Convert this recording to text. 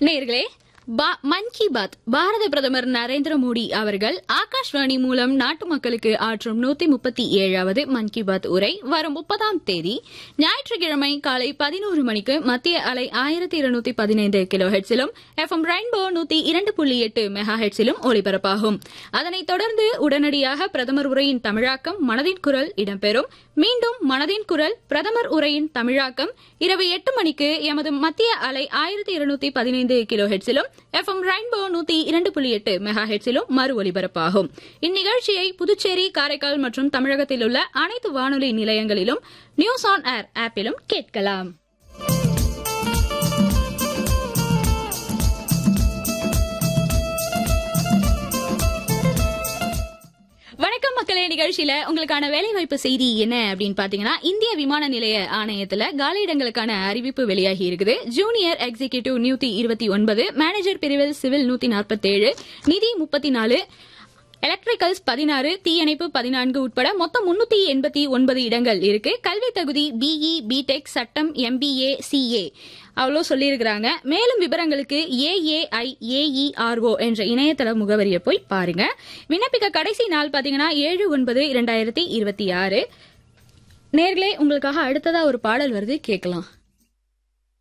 நேர்களே பா- மன் கி பாத் பாரத பிரதமர் நரேந்திர மோடி அவர்கள் ஆகாஷ்வாணி மூலம் நாட்டு மக்களுக்கு ஆற்றும் நூத்தி முப்பத்தி ஏழாவது மன் கி பாத் உரை வரும் முப்பதாம் தேதி ஞாயிற்றுக்கிழமை காலை பதினோரு மணிக்கு மத்திய அலை ஆயிரத்தி இருநூத்தி பதினைந்து கிலோ ஹெட்ஸிலும் எஃப்எம் ரெயின்போ நூத்தி இரண்டு புள்ளி எட்டு மெகா ஹெட்ஸிலும் ஒலிபரப்பாகும் அதனைத் தொடர்ந்து உடனடியாக பிரதமர் உரையின் தமிழாக்கம் மனதின் குரல் இடம்பெறும் மீண்டும் மனதின் குரல் பிரதமர் உரையின் தமிழாக்கம் இரவு எட்டு மணிக்கு எமது மத்திய அலை ஆயிரத்தி இருநூத்தி பதினைந்து கிலோ ஹெட்ஸிலும் எஃப்எம் ரெயின்போ நூத்தி இரண்டு புள்ளி எட்டு மெகா ஹெட்ஸிலும் மறு ஒலிபரப்பாகும் இந்நிகழ்ச்சியை புதுச்சேரி காரைக்கால் மற்றும் தமிழகத்தில் உள்ள அனைத்து வானொலி நிலையங்களிலும் நியூஸ் ஆன் ஏர் ஆப்பிலும் கேட்கலாம் வணக்கம் மக்களே நிகழ்ச்சியில உங்களுக்கான வேலைவாய்ப்பு செய்தி என்ன அப்படின்னு பாத்தீங்கன்னா இந்திய விமான நிலைய ஆணையத்துல காலியிடங்களுக்கான அறிவிப்பு வெளியாகி இருக்குது ஜூனியர் எக்ஸிகியூட்டிவ் நூத்தி இருபத்தி ஒன்பது மேனேஜர் பிரிவில் சிவில் நூத்தி நாற்பத்தேழு நிதி முப்பத்தி நாலு எலக்ட்ரிக்கல்ஸ் பதினாறு தீயணைப்பு பதினான்கு உட்பட மொத்தம் முன்னூத்தி எண்பத்தி ஒன்பது இடங்கள் இருக்கு கல்வி தகுதி பிஇ பிடெக் சட்டம் எம்பிஏ சிஏ அவ்வளோ சொல்லியிருக்கிறாங்க மேலும் விவரங்களுக்கு ஏஏஐ ஏஇஆர்ஓ என்ற இணையதள முகவரியை போய் பாருங்க விண்ணப்பிக்க கடைசி நாள் பாத்தீங்கன்னா ஏழு ஒன்பது இரண்டாயிரத்தி இருபத்தி ஆறு நேர்களே உங்களுக்காக அடுத்ததா ஒரு பாடல் வருது கேட்கலாம்